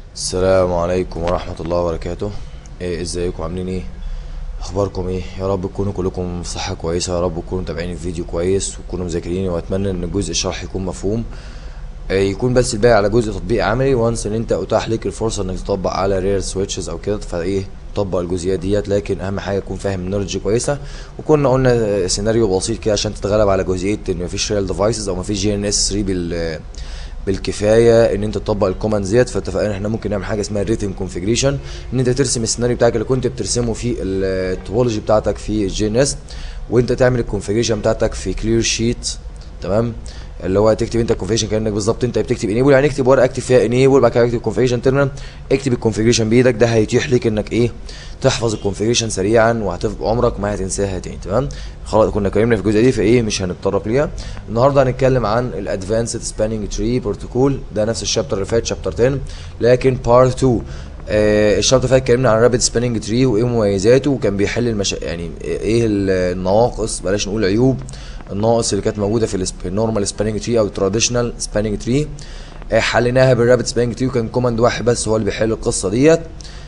السلام عليكم ورحمة الله وبركاته ايه ازيكم عاملين ايه اخباركم ايه يا رب تكونوا كلكم في صحة كويسة يا رب تكونوا متابعين الفيديو كويس وتكونوا مذاكرين واتمنى ان جزء الشرح يكون مفهوم إيه يكون بس الباقي على جزء تطبيق عملي وانس ان انت اتاح لك الفرصة انك تطبق على رير سويتشز او كده فايه طبق الجزئيات ديت لكن اهم حاجه تكون فاهم النولج كويسه وكنا قلنا سيناريو بسيط كده عشان تتغلب على جزئيه ان مفيش ريال ديفايسز او مفيش جي ان اس 3 بال بالكفايه ان انت تطبق الكوماندز ديت فاتفقنا ان احنا ممكن نعمل حاجه اسمها ريتم كونفيجريشن ان انت ترسم السيناريو بتاعك اللي كنت بترسمه في التوبولوجي بتاعتك في الجي ان اس وانت تعمل الكونفيجريشن بتاعتك في كلير شيت تمام اللي هو تكتب انت الكونفيجريشن كانك بالظبط انت بتكتب انيبل يعني اكتب ورقه اكتب فيها انيبل بعد كده اكتب كونفيجريشن تيرمينال اكتب الكونفيجريشن بايدك ده هيتيح لك انك ايه تحفظ الكونفيجريشن سريعا وهتبقى عمرك ما هتنساها تاني تمام خلاص كنا اتكلمنا في الجزئيه دي فايه مش هنتطرق ليها النهارده هنتكلم عن الادفانسد سباننج تري بروتوكول ده نفس الشابتر اللي فات شابتر 10 لكن بارت 2 آه الشابتر اللي فات اتكلمنا عن رابيد سباننج تري وايه مميزاته وكان بيحل المشا... يعني ايه النواقص بلاش نقول عيوب الناقص اللي كانت موجوده في النورمال سباننج تري او التراديشنال سباننج تري حليناها بالرابد سباننج تري وكان كوماند واحد بس هو اللي بيحل القصه ديت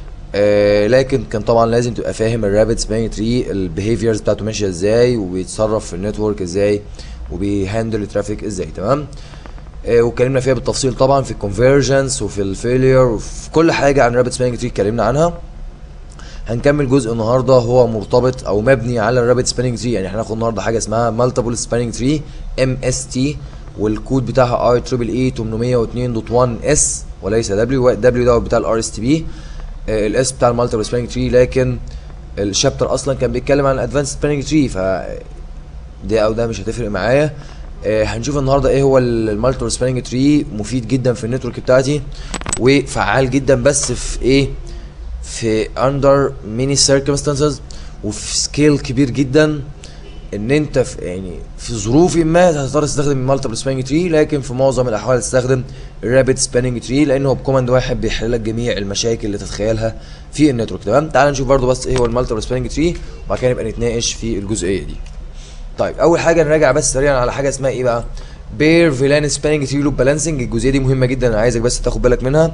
آه لكن كان طبعا لازم تبقى فاهم الرابد سباننج تري البيهيفيرز بتاعته ماشيه ازاي وبيتصرف في النتورك ازاي وبيهندل الترافيك ازاي تمام آه واتكلمنا فيها بالتفصيل طبعا في الكونفرجنس وفي الفيلير وفي كل حاجه عن الرابد سباننج تري اتكلمنا عنها هنكمل جزء النهارده هو مرتبط او مبني على الرابد سباننج تري يعني احنا هناخد النهارده حاجه اسمها مالتيبل سباننج تري ام اس تي والكود بتاعها اي تريبل اي 802.1 اس وليس دبليو دبليو دوت بتاع الار اس تي بي الاس بتاع المالتيبل سباننج تري لكن الشابتر اصلا كان بيتكلم عن الادفانس سباننج تري ف ده او ده مش هتفرق معايا آه هنشوف النهارده ايه هو المالتيبل سباننج تري مفيد جدا في النتورك بتاعتي وفعال جدا بس في ايه في under many circumstances وفي سكيل كبير جدا ان انت في يعني في ظروف ما هتضطر تستخدم المالتيبل سباننج تري لكن في معظم الاحوال تستخدم الرابid سباننج تري لان هو بكوماند واحد بيحل لك جميع المشاكل اللي تتخيلها في النتورك تمام تعال نشوف برضو بس ايه هو المالتيبل سباننج تري وبعد كده نبقى نتناقش في الجزئيه دي طيب اول حاجه نراجع بس سريعا على حاجه اسمها ايه بقى بير فيلان سباننج تري لوب بالانسنج الجزئيه دي مهمه جدا انا عايزك بس تاخد بالك منها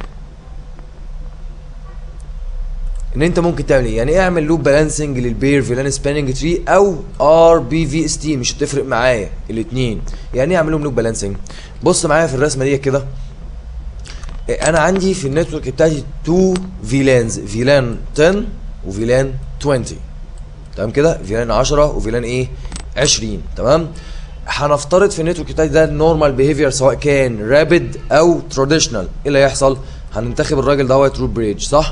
ان انت ممكن تعمل ايه يعني ايه اعمل لوب بالانسنج للبير فيلان سباننج تري او ار بي في اس تي مش هتفرق معايا الاثنين يعني ايه اعمل لهم لوب بالانسنج بص معايا في الرسمه دي كده انا عندي في النتورك بتاعتي تو فيلانز فيلان 10 وفيلان 20 تمام كده فيلان 10 وفيلان ايه 20 تمام هنفترض في النتورك بتاعتي ده النورمال بيهيفير سواء كان رابيد او تراديشنال ايه اللي هيحصل هننتخب الراجل دوت روت بريدج صح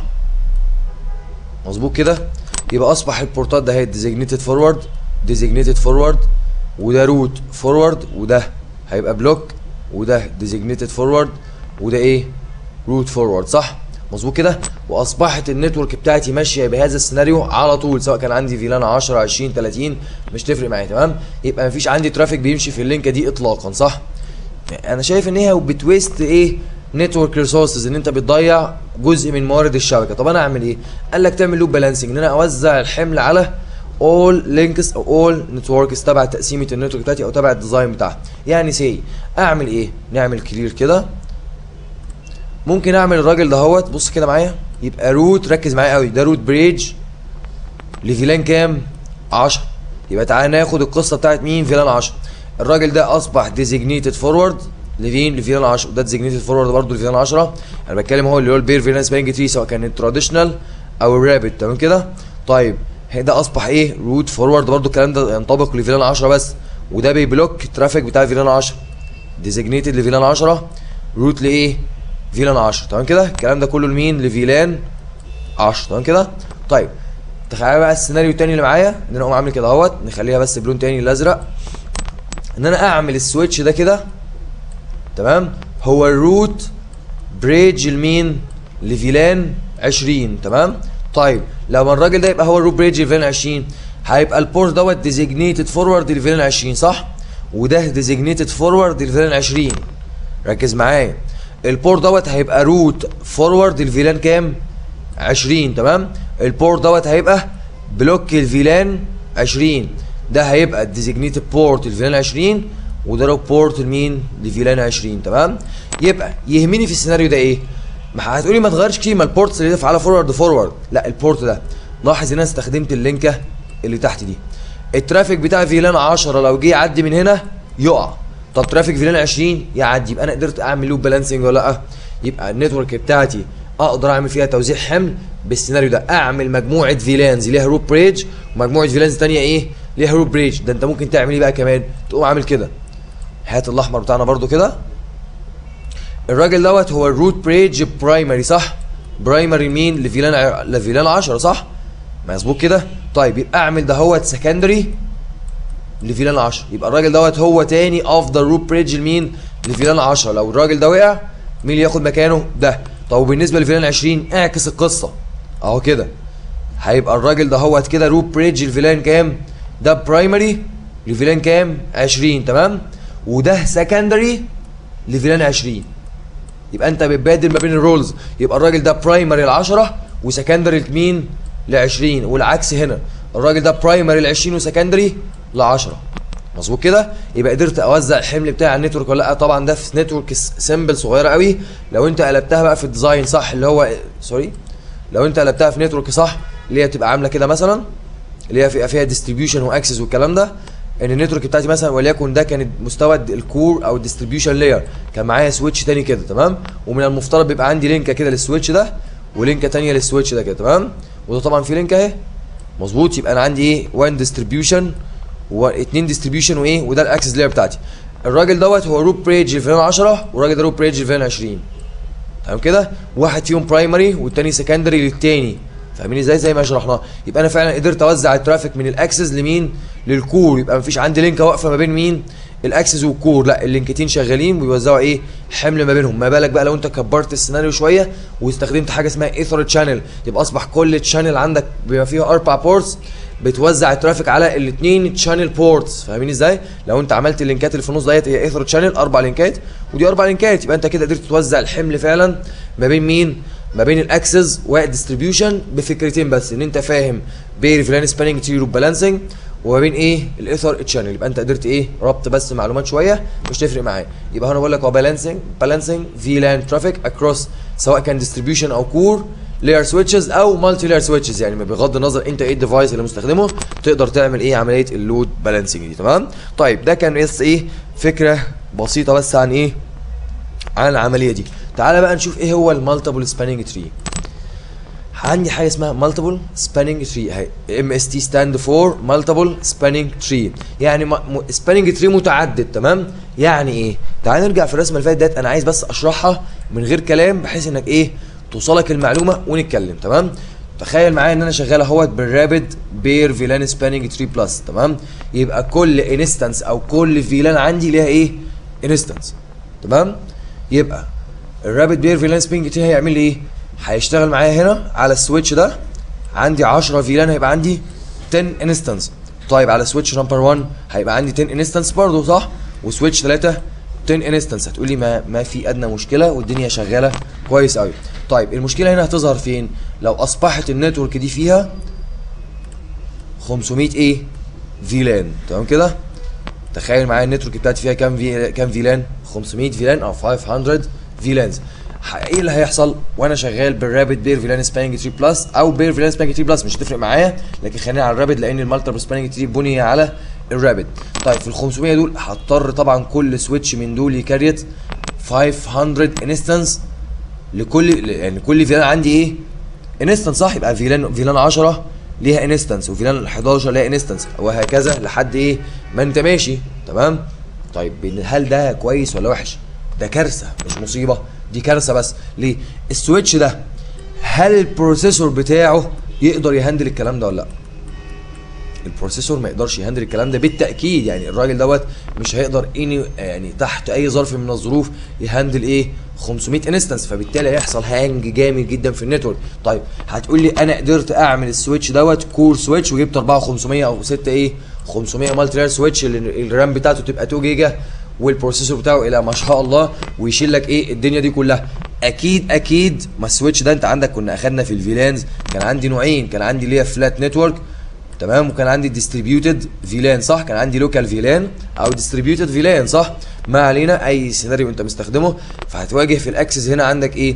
مظبوط كده يبقى اصبح البورتات ده هي ديزيجنيتد فورورد ديزيجنيتد فورورد وده روت فورورد وده هيبقى بلوك وده ديزيجنيتد فورورد وده ايه روت فورورد صح مظبوط كده واصبحت النتورك بتاعتي ماشيه بهذا السيناريو على طول سواء كان عندي فيلان 10 20 30 مش تفرق معايا تمام يبقى مفيش عندي ترافيك بيمشي في اللينكه دي اطلاقا صح انا شايف ان هي بتويست ايه نتورك ريسورسز ان انت بتضيع جزء من موارد الشبكه طب انا اعمل ايه قال لك تعمل لوب بالانسنج ان انا اوزع الحمل على اول لينكس او اول نتوركس تبع تقسيمه النتورك بتاعتي او تبع الديزاين بتاعها يعني سي اعمل ايه نعمل كلير كده ممكن اعمل الراجل دهوت بص كده معايا يبقى روت ركز معايا قوي ده روت بريدج لفيلان كام 10 يبقى تعالى ناخد القصه بتاعت مين فيلان 10 الراجل ده اصبح ديزيجنيتد فورورد لفين لفيلان 10 وده ديزيجنيتد فورورد برضه لفيلان 10 انا بتكلم هو اللي هو البير فيلان سبانج تري سواء كان التراديشنال او الرابد تمام كده طيب ده اصبح ايه روت فورورد برضه الكلام ده ينطبق لفيلان 10 بس وده بيبلوك الترافيك بتاع فيلان 10 ديزيجنيتد لفيلان 10 روت لايه فيلان 10 تمام كده الكلام ده كله لمين لفيلان 10 تمام كده طيب تخيل بقى السيناريو التاني اللي معايا ان انا اقوم عامل كده اهوت نخليها بس بلون تاني الازرق ان انا اعمل السويتش ده كده تمام هو الروت بريدج لمين لفيلان 20 تمام طيب لما الراجل ده يبقى هو الروت بريدج لفيلان 20 هيبقى البورت دوت ديزيجنيتد فورورد لفيلان 20 صح وده ديزيجنيتد فورورد لفيلان 20 ركز معايا البورت دوت هيبقى روت فورورد الفيلان كام 20 تمام البورت دوت هيبقى بلوك الفيلان 20 ده هيبقى الديزيجنيتد بورت الفيلان 20 وده بورت لمين لفيلان 20 تمام يبقى يهمني في السيناريو ده ايه ما هتقولي ما تغيرش كتير ما البورتس اللي فعاله فورورد فورورد لا البورت ده لاحظ ان انا استخدمت اللينكه اللي تحت دي الترافيك بتاع فيلان 10 لو جه يعدي من هنا يقع طب ترافيك فيلان 20 يعدي يبقى انا قدرت اعمل لوب بالانسنج ولا لا يبقى النتورك بتاعتي اقدر اعمل فيها توزيع حمل بالسيناريو ده اعمل مجموعه فيلانز ليها روب بريدج ومجموعه فيلانز ثانيه ايه ليها روب بريدج ده انت ممكن تعمل ايه بقى كمان تقوم عامل كده هات الاحمر بتاعنا برضو كده الراجل دوت هو الروت بريدج برايمري صح برايمري مين لفيلان ع- لفيلان 10 صح مظبوط كده طيب يبقى اعمل دهوت سكندري لفيلان 10 يبقى الراجل دوت هو تاني افضل روت بريدج لمين لفيلان 10 لو الراجل ده وقع مين اللي ياخد مكانه ده طب وبالنسبه لفيلان 20 اعكس القصه اهو كده هيبقى الراجل ده هوت كده روت بريدج لفيلان كام ده برايمري لفيلان كام 20 تمام وده سكندري لفيلان 20 يبقى انت بتبادل ما بين الرولز يبقى الراجل ده برايمري ل 10 وسكندري لمين ل 20 والعكس هنا الراجل ده برايمري ل 20 وسكندري ل 10 مظبوط كده يبقى قدرت اوزع الحمل بتاع على النتورك ولا لا طبعا ده في نتورك سيمبل صغيره قوي لو انت قلبتها بقى في الديزاين صح اللي هو سوري لو انت قلبتها في نتورك صح اللي هي بتبقى عامله كده مثلا اللي هي فيها فيها ديستريبيوشن واكسس والكلام ده ان النتورك بتاعتي مثلا وليكن ده كانت مستوى الكور او الديستريبيوشن لاير كان معايا سويتش تاني كده تمام ومن المفترض بيبقى عندي لينكه كده للسويتش ده ولينكه تانية للسويتش ده كده تمام وده طبعا في لينك اهي مظبوط يبقى انا عندي ايه 1 ديستريبيوشن واثنين ديستريبيوشن وايه وده الاكسس لاير بتاعتي الراجل دوت هو روت بريدج لفيلان 10 والراجل ده روت بريدج لفيلان 20 تمام كده واحد فيهم برايمري والتاني سكندري للتاني فاهمين ازاي زي ما شرحناه يبقى انا فعلا قدرت اوزع الترافيك من الاكسس لمين للكور يبقى مفيش عندي لينكه واقفه ما بين مين الاكسس والكور لا اللينكتين شغالين وبيوزعوا ايه حمل ما بينهم ما بالك بقى لو انت كبرت السيناريو شويه واستخدمت حاجه اسمها ايثر تشانل يبقى اصبح كل تشانل عندك بيبقى فيها اربع بورتس بتوزع الترافيك على الاثنين تشانل بورتس فاهمين ازاي لو انت عملت اللينكات اللي في النص ديت هي ايثر تشانل اربع لينكات ودي اربع لينكات يبقى انت كده قدرت توزع الحمل فعلا ما بين مين ما بين الاكسس والديستريبيوشن بفكرتين بس ان انت فاهم بين فيلان سباننج تري روب بالانسنج وما بين ايه الايثر تشانل يبقى انت قدرت ايه ربط بس معلومات شويه مش تفرق معايا يبقى هنا بقول لك هو بالانسنج بالانسنج فيلان ترافيك اكروس سواء كان ديستريبيوشن او كور لاير سويتشز او مالتي لاير سويتشز يعني بغض النظر انت ايه الديفايس اللي مستخدمه تقدر تعمل ايه عمليه اللود بالانسنج دي تمام طيب ده كان بس ايه فكره بسيطه بس عن ايه عن العمليه دي تعالى بقى نشوف ايه هو المالتيبل سباننج تري عندي حاجه اسمها مالتيبل سباننج تري اهي ام اس تي ستاند فور مالتيبل سباننج تري يعني سباننج تري متعدد تمام يعني ايه تعال نرجع في الرسمه اللي فاتت ديت انا عايز بس اشرحها من غير كلام بحيث انك ايه توصلك المعلومه ونتكلم تمام تخيل معايا ان انا شغال اهوت بالرابد بير فيلان سباننج تري بلس تمام يبقى كل انستنس او كل فيلان عندي ليها ايه انستنس تمام يبقى الرابد بير فيلان سباننج تري هيعمل لي ايه هيشتغل معايا هنا على السويتش ده عندي 10 فيلان هيبقى عندي 10 انستنس طيب على سويتش نمبر 1 هيبقى عندي 10 انستنس برضه صح وسويتش 3 10 انستنس هتقول لي ما ما في ادنى مشكله والدنيا شغاله كويس قوي طيب المشكله هنا هتظهر فين لو اصبحت النتورك دي فيها 500 ايه فيلان تمام كده تخيل معايا النتورك بتاعتي فيها كام في كام فيلان 500 فيلان او 500 فيلانز ايه اللي هيحصل وانا شغال بالرابد بير فيلان سباننج تري بلس او بير فيلان سباننج تري بلس مش هتفرق معايا لكن خلينا على الرابد لان المالتيبل سباننج تري بني على الرابد طيب في ال 500 دول هضطر طبعا كل سويتش من دول يكريت 500 انستنس لكل يعني كل فيلان عندي ايه انستنس صح يبقى فيلان فيلان 10 ليها انستنس وفيلان 11 ليها انستنس وهكذا لحد ايه ما انت ماشي تمام طيب هل ده كويس ولا وحش ده كارثه مش مصيبه دي كارثه بس ليه السويتش ده هل البروسيسور بتاعه يقدر يهندل الكلام ده ولا لا البروسيسور ما يقدرش يهندل الكلام ده بالتاكيد يعني الراجل دوت مش هيقدر اني يعني تحت اي ظرف من الظروف يهندل ايه 500 انستنس فبالتالي هيحصل هانج جامد جدا في النتورك طيب هتقول لي انا قدرت اعمل السويتش دوت كور سويتش وجبت 4500 او 6 ايه 500 مالتي لاير سويتش اللي الرام بتاعته تبقى 2 جيجا والبروسيسور بتاعه الى ما شاء الله ويشيل لك ايه الدنيا دي كلها اكيد اكيد ما السويتش ده انت عندك كنا اخدنا في الفيلانز كان عندي نوعين كان عندي اللي هي فلات نتورك تمام وكان عندي ديستريبيوتد فيلان صح كان عندي لوكال فيلان او ديستريبيوتد فيلان صح ما علينا اي سيناريو انت مستخدمه فهتواجه في الاكسس هنا عندك ايه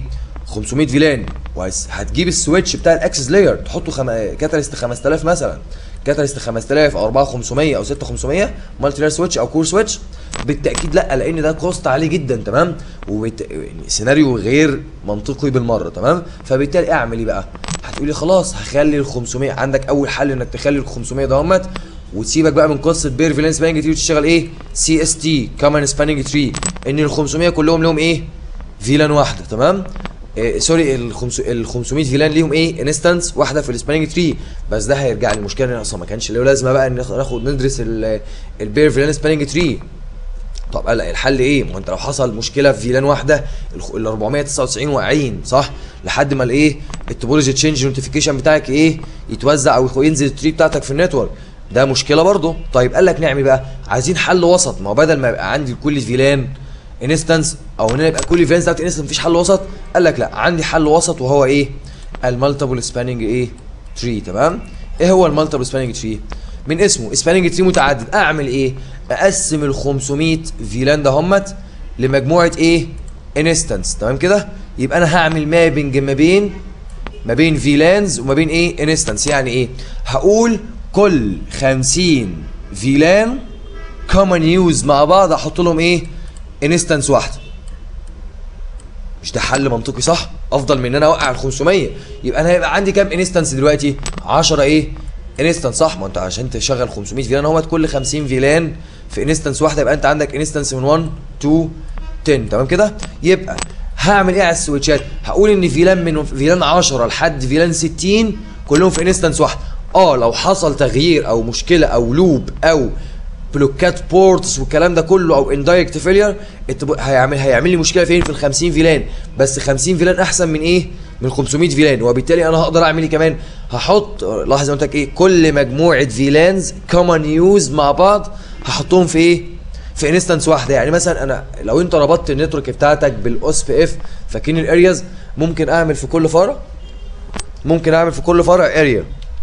500 فيلان وهتجيب السويتش بتاع الاكسس لاير تحطه خم... كاتاليست 5000 مثلا كاتاليست 5000 او 4500 او 6500 مالتي لاير سويتش او كور سويتش بالتاكيد لا لان ده كوست عالي جدا تمام وبت... يعني سيناريو غير منطقي بالمره تمام فبالتالي اعمل ايه بقى هتقولي خلاص هخلي ال 500 عندك اول حل انك تخلي ال 500 دهمت وتسيبك بقى من قصه بير فيلان سباننج تري وتشتغل ايه سي اس تي كمان سباننج تري ان ال 500 كلهم لهم ايه فيلان واحده تمام إيه سوري ال 500 فيلان ليهم ايه انستنس واحده في السباننج تري بس ده هيرجع لي المشكله ان اصلا ما كانش له لازمه بقى ان ناخد ندرس البير فيلان سباننج تري طب قال الحل ايه؟ ما انت لو حصل مشكله في فيلان واحده ال 499 واقعين صح؟ لحد ما الايه؟ التوبولوجي تشينج نوتيفيكيشن بتاعك ايه؟ يتوزع او ينزل التري بتاعتك في النتورك ده مشكله برضه طيب قال لك نعمل بقى عايزين حل وسط ما هو بدل ما يبقى عندي كل فيلان انستنس او ان يبقى كل فيلانس بتاعت انستنس مفيش حل وسط قال لك لا عندي حل وسط وهو ايه المالتيبل سباننج ايه تري تمام ايه هو المالتيبل سباننج تري من اسمه سباننج تري متعدد اعمل ايه اقسم ال 500 فيلان ده همت لمجموعه ايه انستنس تمام كده يبقى انا هعمل مابنج ما بين ما بين فيلانز وما بين ايه انستنس يعني ايه هقول كل 50 فيلان كومن يوز مع بعض احط لهم ايه انستنس واحده مش ده حل منطقي صح افضل من ان انا اوقع ال 500 يبقى انا هيبقى عندي كام انستنس دلوقتي 10 ايه انستنس صح ما انت عشان تشغل 500 فيلان اهوت كل 50 فيلان في انستنس واحده يبقى انت عندك انستنس من 1 2 10 تمام كده يبقى هعمل ايه على السويتشات هقول ان فيلان من فيلان 10 لحد فيلان 60 كلهم في انستنس واحده اه لو حصل تغيير او مشكله او لوب او بلوكات بورتس والكلام ده كله او اندايركت فيلير هيعمل هيعمل لي مشكله فين في ال 50 فيلان بس 50 فيلان احسن من ايه من 500 فيلان وبالتالي انا هقدر اعمل ايه كمان هحط لاحظ قلت لك ايه كل مجموعه فيلانز كومن يوز مع بعض هحطهم في ايه في انستنس واحده يعني مثلا انا لو انت ربطت النتورك بتاعتك بالاوس بي اف فاكرين الارياز ممكن اعمل في كل فرع ممكن اعمل في كل فرع اريا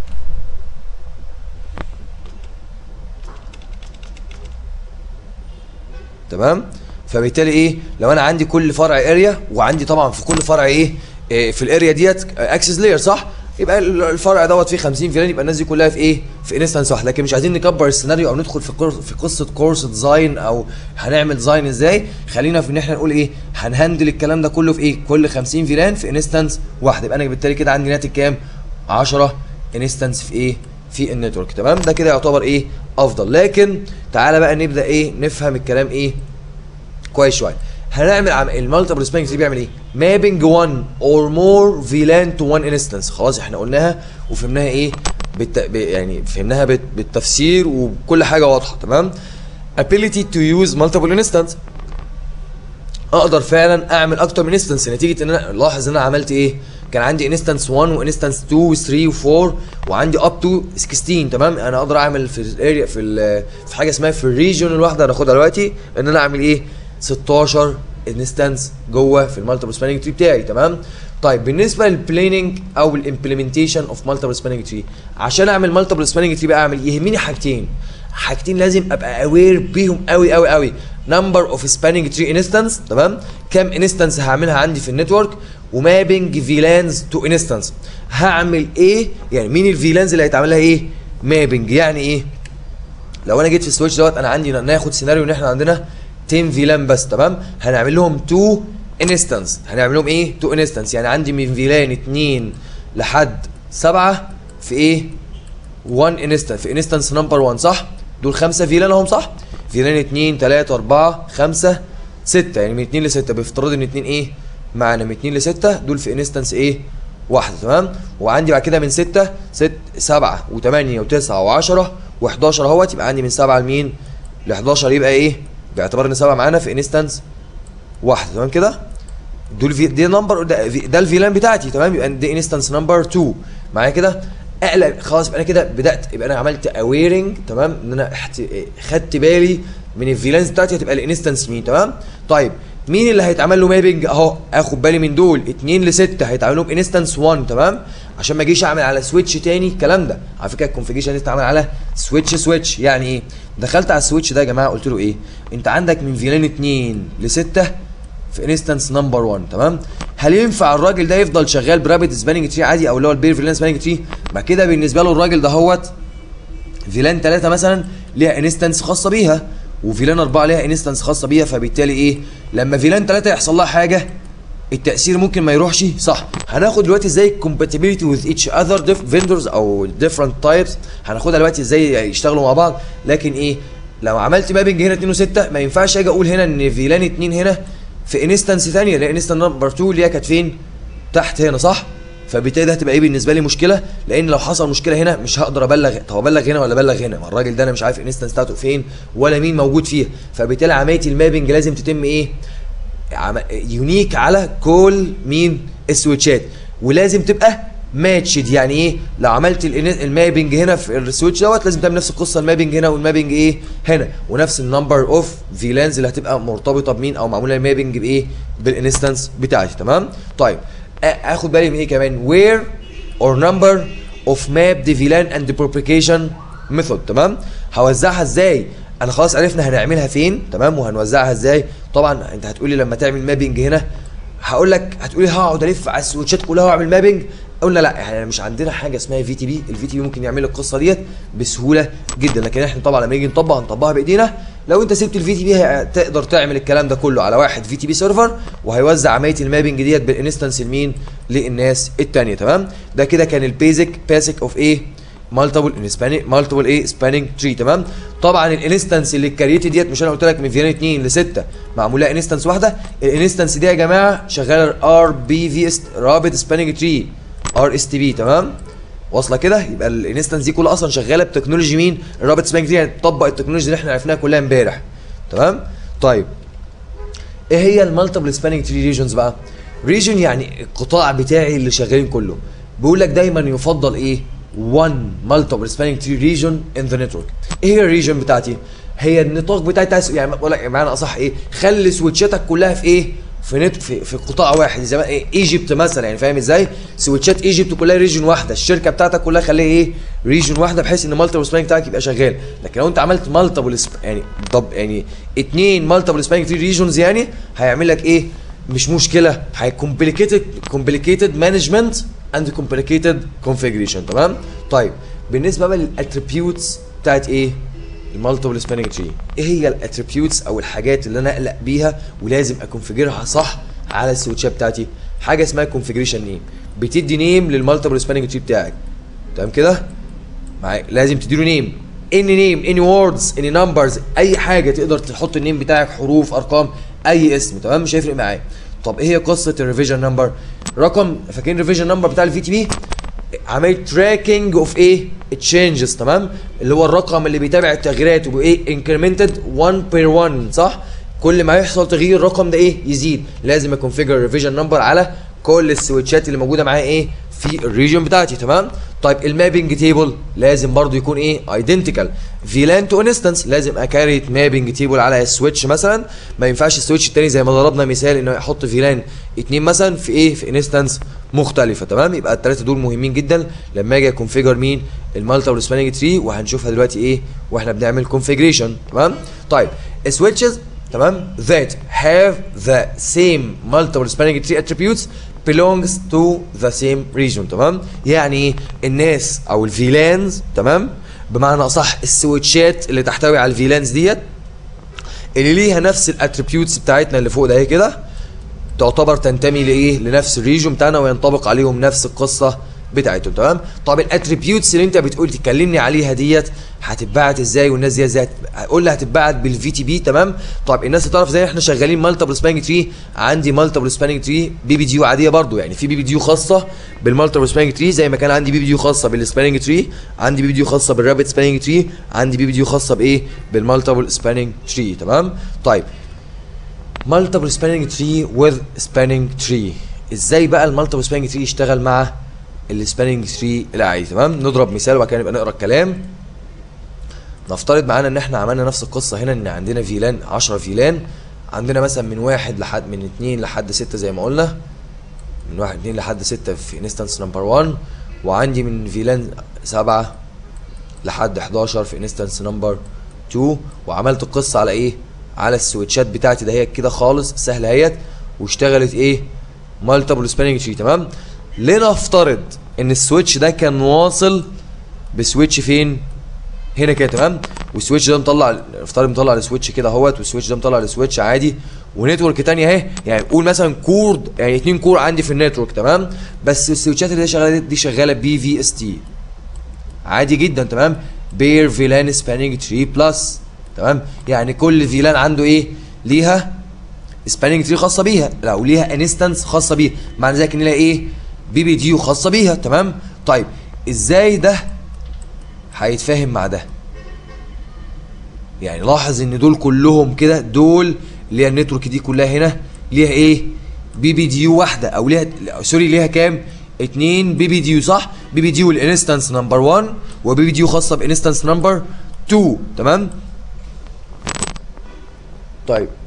تمام فبالتالي ايه لو انا عندي كل فرع اريا وعندي طبعا في كل فرع ايه, إيه في الاريا ديت اكسس لاير صح يبقى الفرع دوت فيه 50 فيلان يبقى الناس دي كلها في ايه في انستنس واحد لكن مش عايزين نكبر السيناريو او ندخل في في قصه كورس ديزاين او هنعمل ديزاين ازاي خلينا في ان احنا نقول ايه هنهندل الكلام ده كله في ايه كل 50 فيلان في انستنس واحد يبقى انا بالتالي كده عندي ناتج كام 10 انستنس في ايه في النتورك تمام ده كده يعتبر ايه افضل لكن تعالى بقى نبدا ايه نفهم الكلام ايه كويس شويه هنعمل عم المالتيبل سباننج تري بيعمل ايه مابنج 1 اور مور فيلان تو 1 انستنس خلاص احنا قلناها وفهمناها ايه بالت... ب... يعني فهمناها بت... بالتفسير وكل حاجه واضحه تمام ability to use multiple instance اقدر فعلا اعمل اكتر من انستنس نتيجه ان انا لاحظ ان انا عملت ايه كان عندي انستنس 1 وانستنس 2 و 3 و 4 وعندي اب تو 16 تمام انا اقدر اعمل في الاريا في ال في حاجه اسمها في الريجون الواحده هناخدها دلوقتي ان انا اعمل ايه 16 انستنس جوه في المالتيبل سباننج تري بتاعي تمام طيب بالنسبه للبلاننج او الامبلمنتيشن اوف مالتيبل سباننج تري عشان اعمل مالتيبل سباننج تري بقى اعمل يهمني حاجتين حاجتين لازم ابقى اوير بيهم قوي قوي قوي نمبر اوف سباننج تري انستنس تمام كام انستنس هعملها عندي في النتورك ومابنج فيلانز تو انستنس هعمل ايه يعني مين الفيلانز اللي هيتعمل لها ايه مابنج يعني ايه لو انا جيت في السويتش دوت انا عندي ناخد سيناريو ان احنا عندنا 10 فيلان بس تمام هنعمل لهم 2 انستنس هنعمل لهم ايه 2 انستنس يعني عندي من فيلان 2 لحد 7 في ايه 1 انستنس في انستنس نمبر 1 صح دول خمسه فيلان اهم صح فيلان 2 3 4 5 6 يعني من 2 ل 6 بافتراض ان 2 ايه معانا من 2 ل 6 دول في انستنس ايه واحده تمام وعندي بعد كده من 6 6 7 و8 و9 و10 و11 اهوت يبقى عندي من 7 لمين ل 11 يبقى ايه باعتبار ان 7 معانا في انستنس واحده تمام كده دول في دي نمبر ده, ده الفيلان بتاعتي تمام يبقى دي انستنس نمبر 2 معايا كده اقلب خلاص يبقى انا كده بدات يبقى انا عملت اويرنج تمام ان انا خدت بالي من الفيلانز بتاعتي هتبقى الانستنس مين تمام طيب مين اللي هيتعمل له مابنج اهو اخد بالي من دول 2 ل 6 هيتعمل لهم انستنس 1 تمام عشان ما اجيش اعمل على سويتش تاني الكلام ده على فكره الكونفيجريشن تتعمل على سويتش سويتش يعني ايه دخلت على السويتش ده يا جماعه قلت له ايه انت عندك من فيلان 2 ل 6 في انستنس نمبر 1 تمام هل ينفع الراجل ده يفضل شغال برابط سباننج تري عادي او اللي هو البير فيلان سباننج تري ما كده بالنسبه له الراجل ده هوت فيلان 3 مثلا ليها انستنس خاصه بيها وفيلان 4 ليها انستنس خاصه بيها فبالتالي ايه لما فيلان 3 يحصل لها حاجه التاثير ممكن ما يروحش صح هناخد دلوقتي ازاي compatibility with each other vendors او different types هناخدها دلوقتي ازاي يشتغلوا مع بعض لكن ايه لو عملت مابنج هنا 2 و6 ما ينفعش اجي اقول هنا ان فيلان 2 هنا في انستنس ثانيه لان انستنس نمبر 2 اللي هي كانت فين تحت هنا صح فبالتالي ده هتبقى ايه بالنسبه لي مشكله لان لو حصل مشكله هنا مش هقدر ابلغ طب ابلغ هنا ولا ابلغ هنا ما الراجل ده انا مش عارف الانستنس بتاعته فين ولا مين موجود فيها فبالتالي عمليه المابنج لازم تتم ايه عم... يونيك على كل مين السويتشات ولازم تبقى ماتشد يعني ايه لو عملت المابنج هنا في السويتش دوت لازم تعمل نفس القصه المابنج هنا والمابنج ايه هنا ونفس النمبر اوف فيلانز اللي هتبقى مرتبطه بمين او معموله المابنج بايه بالانستنس بتاعتي تمام طيب اخد بالي من ايه كمان where or number of map the VLAN and the propagation method تمام هوزعها ازاي انا خلاص عرفنا هنعملها فين تمام وهنوزعها ازاي طبعا انت هتقولي لما تعمل مابنج هنا هقول لك هتقولي هقعد الف على السويتشات كلها واعمل مابنج قلنا لا احنا مش عندنا حاجه اسمها في تي بي الفي تي بي ممكن يعمل القصه ديت بسهوله جدا لكن احنا طبعا لما نيجي نطبق هنطبقها بايدينا لو انت سبت الفي تي بي تقدر تعمل الكلام ده كله على واحد في تي بي سيرفر وهيوزع عمليه المابنج ديت بالانستنس لمين للناس الثانيه تمام ده كده كان البيزك بيسك اوف ايه مالتيبل ان سبانينج مالتيبل ايه سبانينج تري تمام طبعا الانستنس اللي اتكريتد ديت مش انا قلت لك من فيران 2 ل 6 معموله انستنس واحده الانستنس دي يا جماعه شغاله ار بي في اس رابط سبانينج تري ار اس تي بي تمام واصله كده يبقى الانستنس دي كلها اصلا شغاله بتكنولوجي مين الرابط سبانينج تري يعني تطبق التكنولوجي اللي احنا عرفناها كلها امبارح تمام طيب ايه هي المالتيبل سبانينج تري ريجنز بقى ريجن يعني القطاع بتاعي اللي شغالين كله بيقول لك دايما يفضل ايه one multiple spanning tree region in the network ايه هي الريجن بتاعتي هي النطاق بتاعتي يعني بقول لك بمعنى اصح ايه خلي سويتشاتك كلها في ايه في نت في, في قطاع واحد زي ما ايه ايجيبت مثلا يعني فاهم ازاي سويتشات ايجيبت كلها ريجن واحده الشركه بتاعتك كلها خليها ايه ريجن واحده بحيث ان مالتيبل سبانينج بتاعك يبقى شغال لكن لو انت عملت مالتيبل يعني طب يعني اثنين مالتيبل سبانينج تري ريجنز يعني هيعمل لك ايه مش مشكله هي كومبليكيتد كومبليكيتد مانجمنت اند كومبليكيتد كونفيجريشن تمام طيب بالنسبه بقى للاتريبيوتس بتاعت ايه المالتيبل سبانينج تري ايه هي الاتريبيوتس او الحاجات اللي انا اقلق بيها ولازم اكونفيجرها صح على السويتشات بتاعتي حاجه اسمها كونفيجريشن نيم بتدي نيم للمالتيبل سبانينج تري بتاعك تمام كده معاك لازم تديله نيم اني نيم اني ووردز اني نمبرز اي حاجه تقدر تحط النيم بتاعك حروف ارقام اي اسم تمام مش هيفرق معايا طب ايه هي قصه الريفيجن نمبر رقم فاكرين الريفيجن نمبر بتاع الفي تي بي عمليه تراكنج اوف ايه تشينجز تمام اللي هو الرقم اللي بيتابع التغييرات وبايه انكريمنتد 1 بير 1 صح كل ما يحصل تغيير الرقم ده ايه يزيد لازم اكونفيجر ريفيجن نمبر على كل السويتشات اللي موجوده معايا ايه في الريجن بتاعتي تمام طيب المابنج تيبل لازم برضو يكون ايه ايدنتيكال فيلان تو انستنس لازم اكاريت مابنج تيبل على السويتش مثلا ما ينفعش السويتش التاني زي ما ضربنا مثال انه يحط فيلان اتنين مثلا في ايه في انستنس مختلفه تمام يبقى الثلاثه دول مهمين جدا لما اجي اكونفيجر مين المالتيبل سبانينج تري وهنشوفها دلوقتي ايه واحنا بنعمل كونفيجريشن تمام طيب السويتشز تمام that have the same multiple spanning tree attributes belongs to the same region تمام يعني ايه الناس او الفيلانز تمام بمعنى اصح السويتشات اللي تحتوي على الفيلانز ديت اللي ليها نفس الاتريبيوتس بتاعتنا اللي فوق ده هي كده تعتبر تنتمي لايه لنفس الريجون بتاعنا وينطبق عليهم نفس القصه بتاعتهم تمام طب الاتريبيوتس اللي انت بتقول تكلمني عليها ديت هتتبعت ازاي والناس دي ازاي هقول لي هتتبعت بالفي تي بي تمام طب الناس تعرف زي احنا شغالين مالتيبل سبانينج تري عندي مالتيبل سبانينج تري بي بي ديو عاديه برضو يعني في بي بي ديو خاصه بالمالتيبل سبانينج تري زي ما كان عندي بي بي ديو خاصه بالسبانينج تري عندي بي بي ديو خاصه بالرابت سبانينج تري عندي بي بي ديو خاصه بايه بالمالتيبل سبانينج تري تمام طيب مالتيبل سبانينج تري وذ سبانينج تري ازاي بقى المالتيبل سبانينج تري يشتغل مع السبانينج تري العادي تمام نضرب مثال وبعد كده نبقى نقرا الكلام نفترض معانا ان احنا عملنا نفس القصه هنا ان عندنا فيلان 10 فيلان عندنا مثلا من واحد لحد من اتنين لحد ستة زي ما قلنا من واحد اتنين لحد ستة في انستنس نمبر 1 وعندي من فيلان سبعة لحد 11 في انستنس نمبر 2 وعملت القصه على ايه على السويتشات بتاعتي دهيت كده خالص سهله اهيت واشتغلت ايه مالتيبل سباننج تري تمام لنفترض ان السويتش ده كان واصل بسويتش فين هنا كده تمام والسويتش ده مطلع افترض مطلع السويتش كده اهوت والسويتش ده مطلع السويتش عادي ونتورك تانية اهي يعني قول مثلا كور يعني اتنين كور عندي في النتورك تمام بس السويتشات اللي شغاله دي شغاله بي في اس تي عادي جدا تمام بير فيلان سباننج تري بلس تمام يعني كل فيلان عنده ايه ليها سباننج تري خاصه بيها لو ليها انستنس خاصه بيها معنى ذلك ان لها ايه بي بي ديو خاصه بيها تمام طيب ازاي ده هيتفاهم مع ده يعني لاحظ ان دول كلهم كده دول اللي هي النتورك دي كلها هنا ليها ايه بي بي ديو واحده او ليها سوري ليها كام اتنين بي بي ديو صح بي بي ديو الانستنس نمبر 1 وبي بي ديو خاصه بانستنس نمبر 2 تمام طيب